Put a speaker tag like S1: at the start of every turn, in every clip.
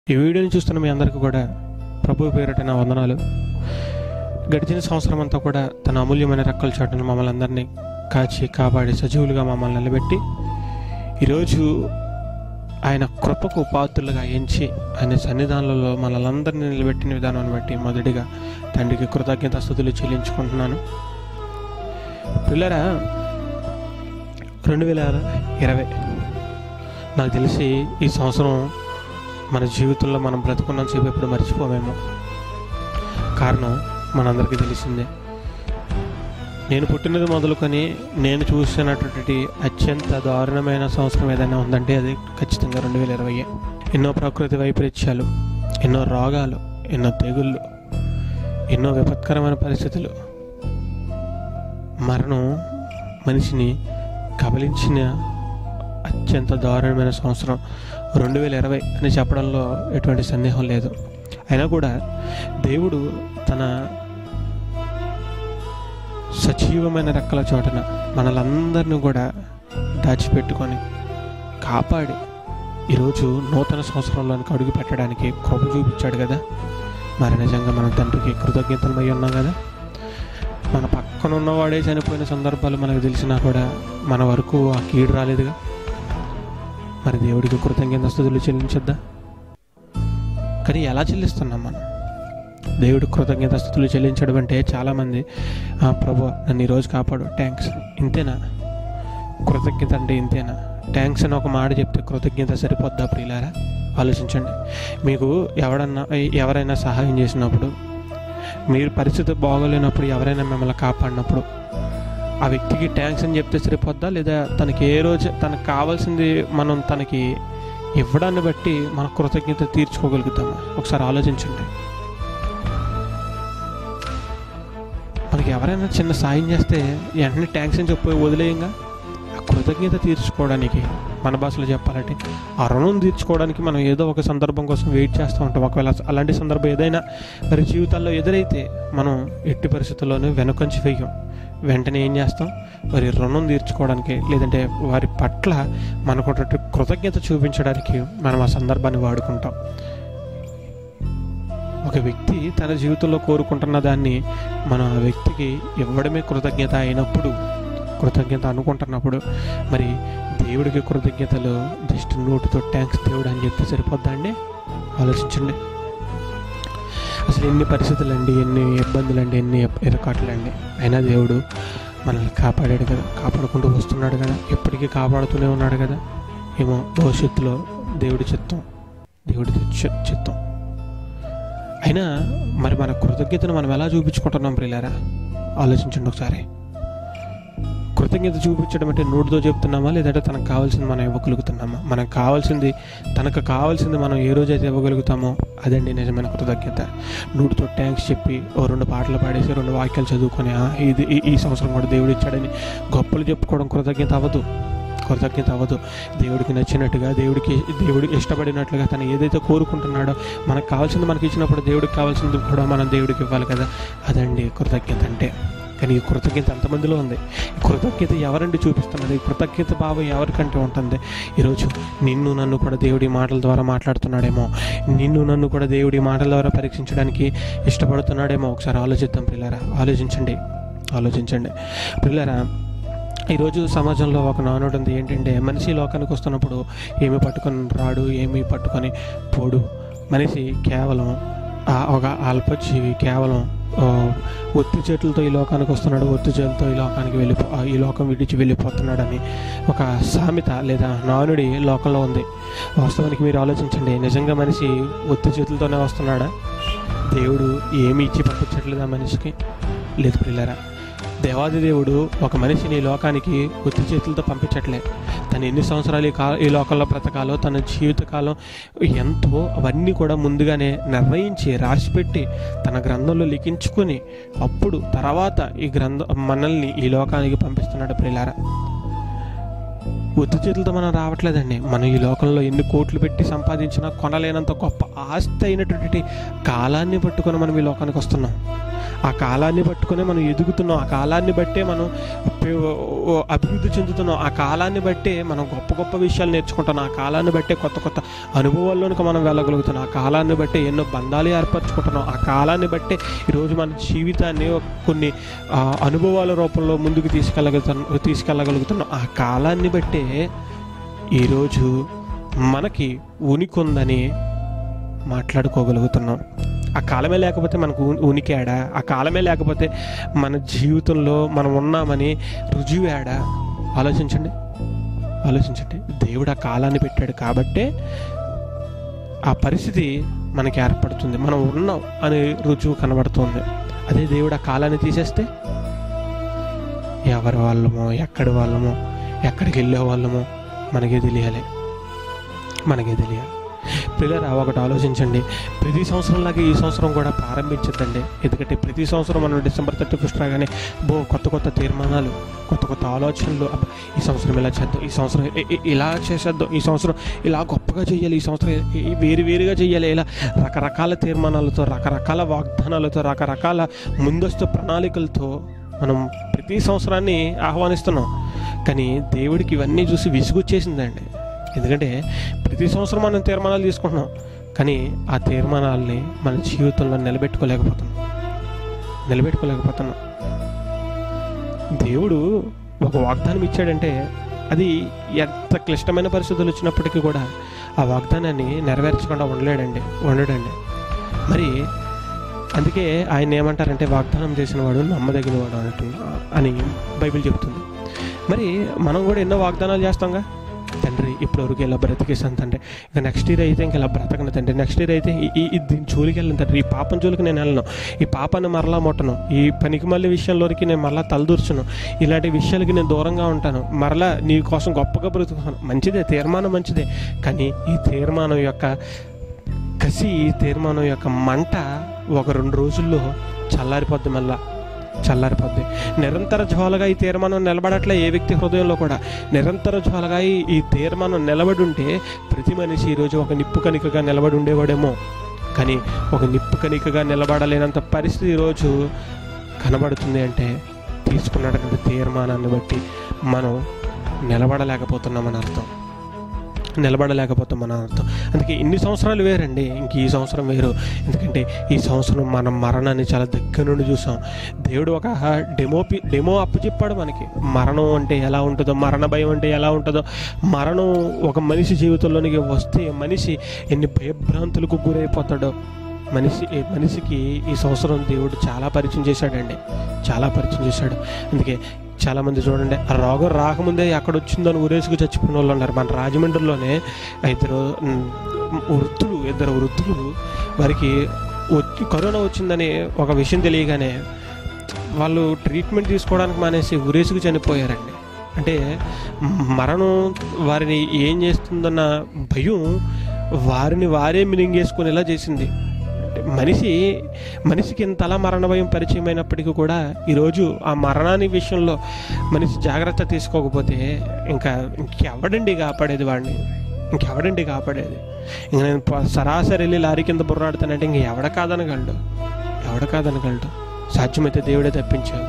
S1: ఈ వీడియోని చూస్తున్న మీ అందరికీ కూడా ప్రభు పేరిట నా వందనాలు గడిచిన సంవత్సరం అంతా కూడా తన అమూల్యమైన రెక్కల చాటును మమ్మల్ని అందరినీ కాచి కాపాడి సజీవులుగా మమ్మల్ని నిలబెట్టి ఈరోజు ఆయన కృపకు పాత్రులుగా ఎంచి ఆయన సన్నిధానంలో మనల్ని అందరినీ నిలబెట్టిన విధానాన్ని బట్టి మొదటిగా తండ్రికి కృతజ్ఞత స్థుతులు చెల్లించుకుంటున్నాను పిల్లరా రెండు వేల ఇరవై నాకు తెలిసి ఈ సంవత్సరం మన జీవితంలో మనం బ్రతుకున్నాం సేపు ఎప్పుడు మర్చిపోమేమో కారణం మనందరికీ తెలిసిందే నేను పుట్టినది మొదలుకొని నేను చూసినటువంటి అత్యంత దారుణమైన సంవత్సరం ఏదైనా ఉందంటే అది ఖచ్చితంగా రెండు వేల ఇరవై ఎన్నో ప్రకృతి వైపరీత్యాలు ఎన్నో రోగాలు ఎన్నో తెగుళ్ళు ఎన్నో విపత్కరమైన పరిస్థితులు మరణం మనిషిని కబలించిన అత్యంత దారుణమైన సంవత్సరం రెండు వేల ఇరవై అని చెప్పడంలో ఎటువంటి సందేహం లేదు అయినా కూడా దేవుడు తన సజీవమైన రెక్కల చోటన మనలందరినీ కూడా దాచిపెట్టుకొని కాపాడి ఈరోజు నూతన సంవత్సరంలోనికి అడుగు పెట్టడానికి కృప చూపించాడు కదా మరి నిజంగా మన తండ్రికి కృతజ్ఞతలమై ఉన్నాం కదా మన పక్కన ఉన్నవాడే చనిపోయిన సందర్భాలు మనకు తెలిసినా కూడా మన వరకు ఆ కీడు రాలేదుగా మరి దేవుడికి కృతజ్ఞత స్థుతులు చెల్లించొద్దా కానీ ఎలా చెల్లిస్తున్నాం మనం దేవుడికి కృతజ్ఞత స్థుతులు చెల్లించడం అంటే చాలామంది "ఆ, ప్రభు నన్ను ఈరోజు కాపాడు థ్యాంక్స్ ఇంతేనా కృతజ్ఞత అంటే ఇంతేనా థ్యాంక్స్ అని ఒక మాట చెప్తే కృతజ్ఞత సరిపోద్దా ప్రియులారా ఆలోచించండి మీకు ఎవడన్నా ఎవరైనా సహాయం చేసినప్పుడు మీరు పరిస్థితి బాగోలేనప్పుడు ఎవరైనా మిమ్మల్ని కాపాడినప్పుడు ఆ వ్యక్తికి థ్యాంక్స్ అని చెప్తే సరిపోద్దా లేదా తనకి ఏ రోజు తనకు కావాల్సింది మనం తనకి ఇవ్వడాన్ని బట్టి మన కృతజ్ఞత తీర్చుకోగలుగుతామా ఒకసారి ఆలోచించండి మనకి ఎవరైనా చిన్న సాయం చేస్తే వెంటనే థ్యాంక్స్ అని చెప్పి వదిలేయంగా ఆ కృతజ్ఞత తీర్చుకోవడానికి మన భాషలో చెప్పాలంటే ఆ రుణం తీర్చుకోవడానికి మనం ఏదో ఒక సందర్భం కోసం వెయిట్ చేస్తూ ఉంటాం ఒకవేళ అలాంటి సందర్భం ఏదైనా మరి జీవితాల్లో ఎదురైతే మనం ఎట్టి పరిస్థితుల్లోనూ వెనుకంచి వేయం వెంటనే ఏం చేస్తాం వారి రుణం తీర్చుకోవడానికి లేదంటే వారి పట్ల మనకు ఉన్నటువంటి కృతజ్ఞత చూపించడానికి మనం ఆ సందర్భాన్ని వాడుకుంటాం ఒక వ్యక్తి తన జీవితంలో కోరుకుంటున్న దాన్ని మనం ఆ వ్యక్తికి ఇవ్వడమే కృతజ్ఞత అయినప్పుడు కృతజ్ఞత అనుకుంటున్నప్పుడు మరి దేవుడికి కృతజ్ఞతలు జస్ట్ నోటితో ట్యాంక్స్ దేవుడు అని చెప్తే సరిపోద్దా అండి ఆలోచించండి అసలు ఎన్ని పరిస్థితులు అండి ఎన్ని ఇబ్బందులు అండి ఎన్ని ఇరకాట్లు అండి అయినా దేవుడు మనల్ని కాపాడాడు కదా కాపాడుకుంటూ వస్తున్నాడు కదా ఎప్పటికీ కాపాడుతూనే ఉన్నాడు కదా ఏమో భవిష్యత్తులో దేవుడి చిత్తం దేవుడి చి- చిత్తం అయినా మరి మన కృతజ్ఞతను మనం ఎలా చూపించుకుంటున్నాం ప్రియులారా ఆలోచించండి ఒకసారి కృతజ్ఞత చూపించడం అంటే నోటితో చెప్తున్నామా లేదంటే తనకు కావాల్సింది మనం ఇవ్వగలుగుతున్నామా మనకు కావాల్సింది తనకు కావాల్సింది మనం ఏ రోజైతే ఇవ్వగలుగుతామో అదండి నిజమైన కృతజ్ఞత నోటితో ట్యాంక్స్ చెప్పి ఓ రెండు పాటలు పాడేసి రెండు వాక్యాలు చదువుకొని "ఆ, ఇది ఈ- ఈ సంవత్సరం కూడా దేవుడు ఇచ్చాడని గొప్పలు చెప్పుకోవడం కృతజ్ఞత అవ్వదు కృతజ్ఞత అవ్వదు దేవుడికి నచ్చినట్టుగా దేవుడికి దేవుడికి ఇష్టపడినట్లుగా తను ఏదైతే కోరుకుంటున్నాడో మనకు కావాల్సింది మనకి ఇచ్చినప్పుడు దేవుడికి కావాల్సింది కూడా మనం దేవుడికి ఇవ్వాలి కదా అదండి కృతజ్ఞత అంటే కానీ ఈ కృతజ్ఞత ఎంతమందిలో ఉంది ఈ కృతజ్ఞత ఎవరండి చూపిస్తున్నది ఈ కృతజ్ఞత భావం ఎవరికంటే ఉంటుంది ఈరోజు నిన్ను నన్ను కూడా దేవుడి మాటల ద్వారా మాట్లాడుతున్నాడేమో నిన్ను నన్ను కూడా దేవుడి మాటల ద్వారా పరీక్షించడానికి ఇష్టపడుతున్నాడేమో ఒకసారి ఆలోచిద్దాం పిల్లరా ఆలోచించండి ఆలోచించండి పిల్లరా ఈరోజు సమాజంలో ఒక నానుడు ఉంది ఏంటంటే మనిషి లోకానికి వస్తున్నప్పుడు ఏమి పట్టుకొని రాడు ఏమి పట్టుకొని పోడు మనిషి కేవలం ఆ ఒక అల్పజీవి కేవలం ఆ, ఒత్తి చేతులతో ఈ లోకానికి వస్తున్నాడు ఒత్తి చేతులతో ఈ లోకానికి వెళ్ళిపో ఆ, ఈ లోకం విడిచి వెళ్ళిపోతున్నాడని ఒక సామెత లేదా నానుడి లోకంలో ఉంది వాస్తవానికి మీరు ఆలోచించండి నిజంగా మనిషి ఒత్తి చేతులతోనే వస్తున్నాడా దేవుడు ఏమి ఇచ్చి పంపించట్లేదా మనిషికి లేదు పిల్లరా దేవాది దేవుడు ఒక మనిషిని ఈ లోకానికి ఒత్తి చేతులతో పంపించట్లే తను ఎన్ని సంవత్సరాలు ఈ కా ఈ లోకంలో బ్రతకాలో తన జీవితకాలం ఎంతో అవన్నీ కూడా ముందుగానే నిర్ణయించి రాసిపెట్టి తన గ్రంథంలో లిఖించుకొని అప్పుడు తర్వాత ఈ గ్రంథ మనల్ని ఈ లోకానికి పంపిస్తున్నాడు ప్రిలారా ఒత్తి చేతులతో మనం రావట్లేదండి మనం ఈ లోకంలో ఎన్ని కోట్లు పెట్టి సంపాదించినా కొనలేనంత గొప్ప ఆస్తి అయినటువంటి కాలాన్ని పట్టుకొని మనం ఈ లోకానికి వస్తున్నాం ఆ కాలాన్ని పట్టుకునే మనం ఎదుగుతున్నాం ఆ కాలాన్ని బట్టే మనం పె- ఓ- అభివృద్ధి చెందుతున్నాం ఆ కాలాన్ని బట్టే మనం గొప్ప గొప్ప విషయాలు నేర్చుకుంటున్నాం ఆ కాలాన్ని బట్టే కొత్త కొత్త అనుభవాల్లోనికి మనం వెళ్ళగలుగుతున్నాం ఆ కాలాన్ని బట్టే ఎన్నో బంధాలు ఏర్పరచుకుంటున్నాం ఆ కాలాన్ని బట్టే ఈరోజు మన జీవితాన్ని ఒక కొన్ని ఆ, అనుభవాల రూపంలో ముందుకు తీసుకెళ్ళగలుగుతున్నాం తీసుకెళ్ళగలుగుతున్నాం ఆ కాలాన్ని బట్టే ఈరోజు మనకి ఉనికి ఉందని మాట్లాడుకోగలుగుతున్నాం ఆ కాలమే లేకపోతే మనకు ఉ- ఉనికి ఆడా ఆ కాలమే లేకపోతే మన జీవితంలో మనం ఉన్నామని రుజువు ఆడా ఆలోచించండి ఆలోచించండి దేవుడు ఆ కాలాన్ని పెట్టాడు కాబట్టే ఆ పరిస్థితి మనకి ఏర్పడుతుంది మనం ఉన్నాం అనే రుజువు కనబడుతుంది అదే దేవుడు ఆ కాలాన్ని తీసేస్తే ఎవరి వాళ్ళమో ఎక్కడి వాళ్ళమో ఎక్కడికి వెళ్ళే వాళ్ళమో మనకే తెలియాలి మనకే తెలియాలి పిల్లరా ఒకటి ఆలోచించండి ప్రతి సంవత్సరంలాగే ఈ సంవత్సరం కూడా ప్రారంభించద్దండి ఎందుకంటే ప్రతి సంవత్సరం మనం డిసెంబర్ థర్టీ ఫస్ట్ రాగానే బో కొత్త కొత్త తీర్మానాలు కొత్త కొత్త ఆలోచనలు అబ్బా, ఈ సంవత్సరం ఇలా చేద్దాం ఈ సంవత్సరం ఇ- ఇ- ఇలా చేసేద్దాం ఈ సంవత్సరం ఇలా గొప్పగా చేయాలి ఈ సంవత్సరం ఇ- ఇ- వేరు వేరుగా చేయాలి ఇలా రకరకాల తీర్మానాలతో రకరకాల వాగ్దానాలతో రకరకాల ముందస్తు ప్రణాళికలతో మనం ప్రతి సంవత్సరాన్ని ఆహ్వానిస్తున్నాం కానీ దేవుడికి ఇవన్నీ చూసి విసుగొచ్చేసిందండి ఎందుకంటే ప్రతి సంవత్సరం మనం తీర్మానాలు తీసుకుంటున్నాం కానీ ఆ తీర్మానాలని మన జీవితంలో నిలబెట్టుకోలేకపోతున్నాం నిలబెట్టుకోలేకపోతున్నాం దేవుడు ఒక వాగ్దానం ఇచ్చాడంటే అది ఎంత క్లిష్టమైన పరిస్థితులు వచ్చినప్పటికీ కూడా ఆ వాగ్దానాన్ని నెరవేర్చకుండా ఉండలేడండి ఉండడండి మరి అందుకే ఆయన ఏమంటారంటే వాగ్దానం చేసిన వాడు నమ్మదగిన వాడు అన్నట్టు అని బైబిల్ చెప్తుంది మరి మనం కూడా ఎన్నో వాగ్దానాలు చేస్తాంగా తండ్రి ఇప్పటివరకు ఇలా బ్రతికేసాను తండ్రి ఇక నెక్స్ట్ ఇయర్ అయితే ఇంకా ఇలా బ్రతకను తండ్రి నెక్స్ట్ ఇయర్ అయితే ఈ- ఈ ఈ దీని జోలికి వెళ్ళను తండ్రి ఈ పాపం జోలికి నేను వెళ్ళను ఈ పాపాన్ని మరలా ముట్టను ఈ పనికి మళ్ళీ విషయంలోనికి నేను మరలా తలదూర్చను ఇలాంటి విషయాలకి నేను దూరంగా ఉంటాను మరలా నీ కోసం గొప్పగా బ్రతుకుతాను మంచిదే తీర్మానం మంచిదే కానీ ఈ తీర్మానం యొక్క కసి ఈ తీర్మానం యొక్క మంట ఒక రెండు రోజుల్లో చల్లారిపోద్ది మళ్ళా చల్లారిపోద్ది నిరంతర జ్వాలగా ఈ తీర్మానం నిలబడట్లే ఏ వ్యక్తి హృదయంలో కూడా నిరంతర జ్వాలగా ఈ ఈ తీర్మానం నిలబడి ఉంటే ప్రతి మనిషి ఈరోజు ఒక నిప్పు కణికగా నిలబడి ఉండేవాడేమో కానీ ఒక నిప్పు కణికగా నిలబడలేనంత పరిస్థితి ఈరోజు కనబడుతుంది అంటే తీసుకున్నటువంటి తీర్మానాన్ని బట్టి మనం నిలబడలేకపోతున్నామని అర్థం నిలబడలేకపోతాం అర్థం అందుకే ఇన్ని సంవత్సరాలు వేరండి ఇంక ఈ సంవత్సరం వేరు ఎందుకంటే ఈ సంవత్సరం మనం మరణాన్ని చాలా దగ్గర నుండి చూసాం దేవుడు ఒక డెమో పి- డెమో అప్పు చెప్పాడు మనకి మరణం అంటే ఎలా ఉంటుందో మరణ భయం అంటే ఎలా ఉంటుందో మరణం ఒక మనిషి జీవితంలోనికి వస్తే మనిషి ఎన్ని భయభ్రాంతులకు గురైపోతాడో మనిషి ఈ మనిషికి ఈ సంవత్సరం దేవుడు చాలా పరిచయం చేశాడండి చాలా పరిచయం చేశాడు అందుకే చాలామంది చూడండి ఆ రోగం రాకముందే ఎక్కడ వచ్చిందో అని ఊరేసుకు చచ్చిపోయిన వాళ్ళు ఉన్నారు మన రాజమండ్రిలోనే ఇద్దరు ఉమ్, వృద్ధులు ఇద్దరు వృద్ధులు వారికి వచ్చి కరోనా వచ్చిందని ఒక విషయం తెలియగానే వాళ్ళు ట్రీట్మెంట్ తీసుకోవడానికి మానేసి ఊరేసుకు చనిపోయారండి అంటే మరణం వారిని ఏం చేస్తుందన్న భయం వారిని వారే మినింగేసుకునేలా చేసింది అంటే మనిషి మనిషికి ఇంతలా మరణ భయం పరిచయం అయినప్పటికీ కూడా ఈరోజు ఆ మరణాన్ని విషయంలో మనిషి జాగ్రత్త తీసుకోకపోతే ఇంకా ఇంకెవడండి కాపాడేది వాడిని ఇంకెవడండి కాపాడేది ఇంక నేను ప- సరాసరి వెళ్ళి లారీ కింద బుర్రాడుతానంటే ఇంక ఎవడ కాదనగలడు ఎవడ కాదనగలడు సాధ్యమైతే దేవుడే తప్పించాలి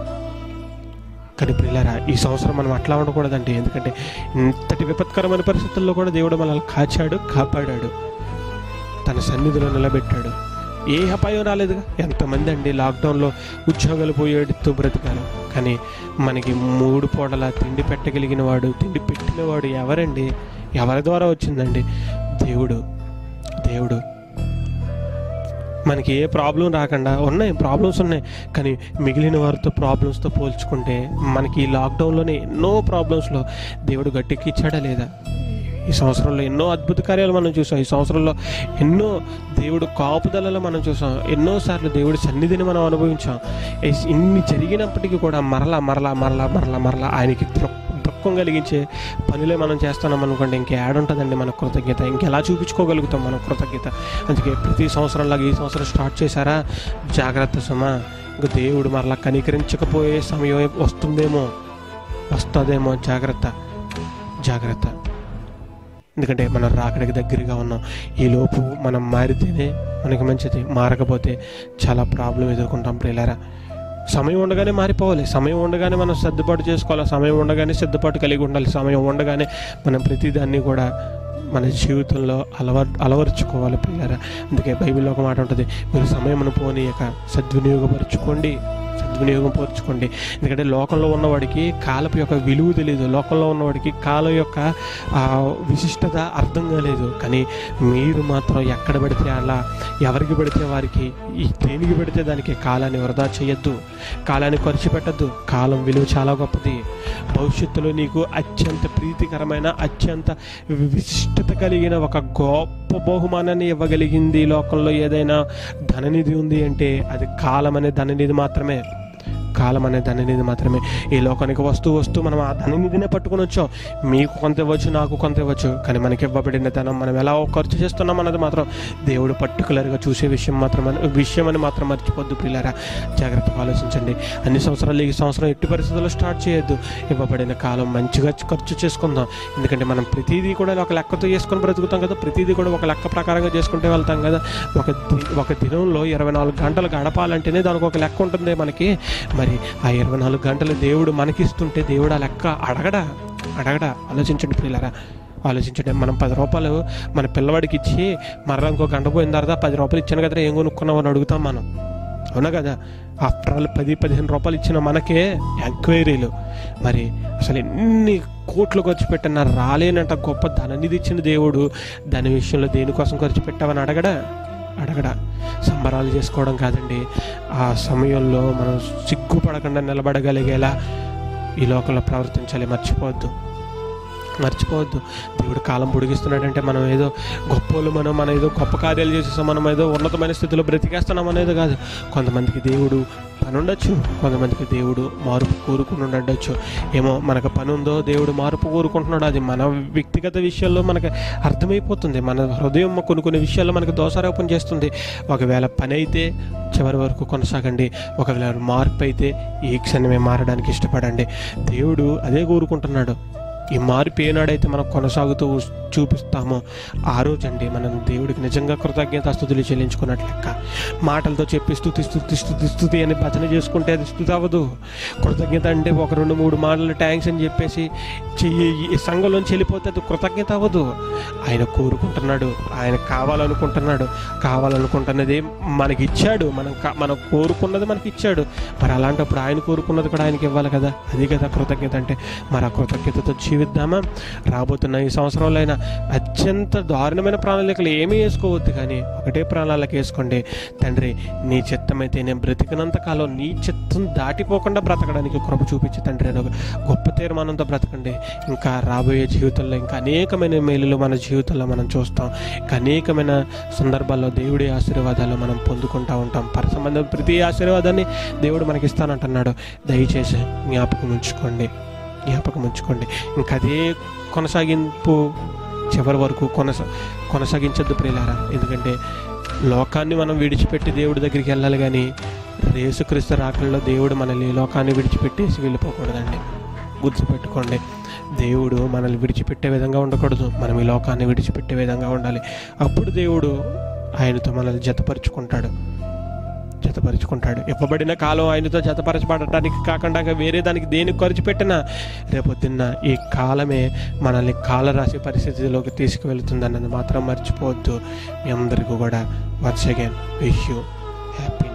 S1: కానీ పిల్లరా ఈ సంవత్సరం మనం అట్లా ఉండకూడదండి ఎందుకంటే ఇంతటి విపత్కరమైన పరిస్థితుల్లో కూడా దేవుడు మనల్ని కాచాడు కాపాడాడు తన సన్నిధిలో నిలబెట్టాడు ఏ అపాయం రాలేదుగా ఎంతమంది అండి లాక్డౌన్లో ఉద్యోగాలు పోయేడుతూ బ్రతికారు కానీ మనకి మూడు పూటల తిండి పెట్టగలిగిన వాడు తిండి పెట్టినవాడు ఎవరండి ఎవరి ద్వారా వచ్చిందండి దేవుడు దేవుడు మనకి ఏ ప్రాబ్లం రాకుండా ఉన్నాయి ప్రాబ్లమ్స్ ఉన్నాయి కానీ మిగిలిన వారితో ప్రాబ్లమ్స్తో పోల్చుకుంటే మనకి ఈ లాక్డౌన్లోనే ఎన్నో ప్రాబ్లమ్స్లో దేవుడు గట్టెక్కిచ్చాడా లేదా ఈ సంవత్సరంలో ఎన్నో అద్భుత కార్యాలు మనం చూసాం ఈ సంవత్సరంలో ఎన్నో దేవుడు కాపుదలలో మనం చూసాం ఎన్నోసార్లు దేవుడి సన్నిధిని మనం అనుభవించాం ఎస్- ఇన్ని జరిగినప్పటికీ కూడా మరలా మరలా మరలా మరలా మరలా ఆయనకి దృ- దుఃఖం కలిగించే పనులే మనం చేస్తున్నాం అనుకోండి ఇంకేడుంటుందండి మన కృతజ్ఞత ఇంకెలా చూపించుకోగలుగుతాం మన కృతజ్ఞత అందుకే ప్రతి సంవత్సరంలాగా ఈ సంవత్సరం స్టార్ట్ చేశారా జాగ్రత్త సుమా ఇంక దేవుడు మరలా కనికరించకపోయే సమయం వస్తుందేమో వస్తుందేమో జాగ్రత్త జాగ్రత్త ఎందుకంటే మనం రాకడికి దగ్గరగా ఉన్నాం ఈ లోపు మనం మారితేనే మనకి మంచిది మారకపోతే చాలా ప్రాబ్లం ఎదుర్కొంటాం ప్రియులారా సమయం ఉండగానే మారిపోవాలి సమయం ఉండగానే మనం సర్దుబాటు చేసుకోవాలి సమయం ఉండగానే సర్దుబాటు కలిగి ఉండాలి సమయం ఉండగానే మనం ప్రతిదాన్ని కూడా మన జీవితంలో అలవర్ అలవరుచుకోవాలి పిల్లరా అందుకే బైబిల్లో ఒక మాట ఉంటుంది మీరు సమయమును పోనీయక సద్వినియోగపరుచుకోండి సద్వినియోగం పరుచుకోండి ఎందుకంటే లోకంలో ఉన్నవాడికి కాలపు యొక్క విలువ తెలియదు లోకంలో ఉన్నవాడికి కాలం యొక్క ఆ, విశిష్టత అర్థం కాలేదు కానీ మీరు మాత్రం ఎక్కడ పడితే అలా ఎవరికి పడితే వారికి ఈ దేనికి పెడితే దానికి కాలాన్ని వృధా చేయొద్దు కాలాన్ని ఖర్చు పెట్టద్దు కాలం విలువ చాలా గొప్పది భవిష్యత్తులో నీకు అత్యంత ప్రీతికరమైన అత్యంత విశిష్టత కలిగిన ఒక గొప్ప బహుమానాన్ని ఇవ్వగలిగింది ఈ లోకంలో ఏదైనా ధననిధి ఉంది అంటే అది కాలం అనే ధననిధి మాత్రమే కాలం అనే ధననిధి మాత్రమే ఈ లోకానికి వస్తూ వస్తూ మనం ఆ ధననిధినే పట్టుకొని వచ్చాం మీకు కొంత ఇవ్వచ్చు నాకు కొంత ఇవ్వచ్చు కానీ మనకి ఇవ్వబడిన ధనం మనం ఎలా ఖర్చు చేస్తున్నాం అన్నది మాత్రం దేవుడు పర్టికులర్గా చూసే విషయం మాత్రం విషయం అని మాత్రం మర్చిపోద్దు పిల్లరా జాగ్రత్తగా ఆలోచించండి అన్ని సంవత్సరాలు ఈ సంవత్సరం ఎట్టి పరిస్థితుల్లో స్టార్ట్ చేయొద్దు ఇవ్వబడిన కాలం మంచిగా ఖర్చు చేసుకుందాం ఎందుకంటే మనం ప్రతిదీ కూడా ఒక లెక్కతో చేసుకొని బ్రతుకుతాం కదా ప్రతిదీ కూడా ఒక లెక్క ప్రకారంగా చేసుకుంటే వెళ్తాం కదా ఒక ది- ఒక దినంలో ఇరవై నాలుగు గంటలు గడపాలంటేనే దానికి ఒక లెక్క ఉంటుంది మనకి మరి ఆ ఇరవై నాలుగు గంటలు దేవుడు మనకిస్తుంటే దేవుడు ఆ లెక్క అడగడా అడగడా ఆలోచించండి పిల్లరా ఆలోచించండి మనం పది రూపాయలు మన పిల్లవాడికి ఇచ్చి మరలా ఇంకో గంట పోయిన తర్వాత పది రూపాయలు ఇచ్చాను కదా ఏం కొనుక్కున్నావు అని అడుగుతాం మనం అవునా కదా ఆఫ్టర్ ఆల్ పది పదిహేను రూపాయలు ఇచ్చిన మనకే ఎంక్వైరీలు మరి అసలు ఎన్ని కోట్లు ఖర్చు పెట్టినా రాలేనంట గొప్ప ధననిధి ఇచ్చిన దేవుడు దాని విషయంలో దేనికోసం ఖర్చు పెట్టావని అడగడా అడగడా సంబరాలు చేసుకోవడం కాదండి ఆ సమయంలో మనం సిగ్గుపడకుండా నిలబడగలిగేలా ఈ లోకంలో ప్రవర్తించాలి మర్చిపోవద్దు మర్చిపోవద్దు దేవుడు కాలం పొడిగిస్తున్నాడంటే మనం ఏదో గొప్పోళ్ళు మనం మనం ఏదో గొప్ప కార్యాలు చేసేసాం మనం ఏదో ఉన్నతమైన స్థితిలో బ్రతికేస్తున్నాం అనేది కాదు కొంతమందికి దేవుడు పని ఉండొచ్చు కొంతమందికి దేవుడు మార్పు కోరుకుని ఉండొచ్చు ఏమో మనకు పని ఉందో దేవుడు మార్పు కోరుకుంటున్నాడు అది మన వ్యక్తిగత విషయాల్లో మనకు అర్థమైపోతుంది మన హృదయం కొన్ని కొన్ని విషయాల్లో మనకు దోషారోపణ చేస్తుంది ఒకవేళ పని అయితే చివరి వరకు కొనసాగండి ఒకవేళ మార్పు అయితే ఈ క్షణమే మారడానికి ఇష్టపడండి దేవుడు అదే కోరుకుంటున్నాడు ఈ మార్పు ఏనాడైతే మనం కొనసాగుతూ చూపిస్తామో ఆ రోజండి మనం దేవుడికి నిజంగా కృతజ్ఞత స్థుతులు చెల్లించుకున్నట్లు లెక్క మాటలతో చెప్పి స్థుతి స్థుతి స్థుతి స్థుతి అని భజన చేసుకుంటే అది స్థుతి అవ్వదు కృతజ్ఞత అంటే ఒక రెండు మూడు మాటలు ట్యాంక్స్ అని చెప్పేసి చెయ్యి ఈ సంఘంలోంచి వెళ్ళిపోతే అది కృతజ్ఞత అవ్వదు ఆయన కోరుకుంటున్నాడు ఆయన కావాలనుకుంటున్నాడు కావాలనుకుంటున్నది మనకి ఇచ్చాడు మనం కా- మనం కోరుకున్నది మనకి ఇచ్చాడు మరి అలాంటప్పుడు ఆయన కోరుకున్నది కూడా ఆయనకి ఇవ్వాలి కదా అది కదా కృతజ్ఞత అంటే మరి ఆ కృతజ్ఞతతో జీవిద్దామా రాబోతున్న ఈ సంవత్సరంలో అయినా అత్యంత దారుణమైన ప్రణాళికలు ఏమీ వేసుకోవద్దు కానీ ఒకటే ప్రణాళిక వేసుకోండి తండ్రి నీ చిత్తమైతే నేను బ్రతికినంత కాలం నీ చిత్తం దాటిపోకుండా బ్రతకడానికి కృప చూపించి తండ్రి అని ఒక గొప్ప తీర్మానంతో బ్రతకండి ఇంకా రాబోయే జీవితంలో ఇంకా అనేకమైన మేలులు మన జీవితంలో మనం చూస్తాం ఇంకా అనేకమైన సందర్భాల్లో దేవుడి ఆశీర్వాదాలు మనం పొందుకుంటూ ఉంటాం పరసంబంధం ప్రతి ఆశీర్వాదాన్ని దేవుడు మనకి ఇస్తానంటున్నాడు దయచేసి జ్ఞాపకం ఉంచుకోండి జ్ఞాపకం ఉంచుకోండి ఇంకా అదే కొనసాగింపు చివరి వరకు కొనసా కొనసాగించద్దు ప్రియులారా ఎందుకంటే లోకాన్ని మనం విడిచిపెట్టి దేవుడి దగ్గరికి వెళ్ళాలి కానీ యేసుక్రీస్తు రాకల్లో దేవుడు మనల్ని ఈ లోకాన్ని విడిచిపెట్టేసి వెళ్ళిపోకూడదండి గుర్తుపెట్టుకోండి దేవుడు మనల్ని విడిచిపెట్టే విధంగా ఉండకూడదు మనం ఈ లోకాన్ని విడిచిపెట్టే విధంగా ఉండాలి అప్పుడు దేవుడు ఆయనతో మనల్ని జతపరుచుకుంటాడు జతపరుచుకుంటాడు ఇవ్వబడిన కాలం ఆయనతో జతపరచబడటానికి కాకుండా ఇంకా వేరే దానికి దేనికి ఖర్చు పెట్టినా రేపొద్దున్న ఈ కాలమే మనల్ని కాలరాశి పరిస్థితిలోకి తీసుకువెళ్తుందన్నది మాత్రం మర్చిపోవద్దు మీ అందరికీ కూడా once again wish you happy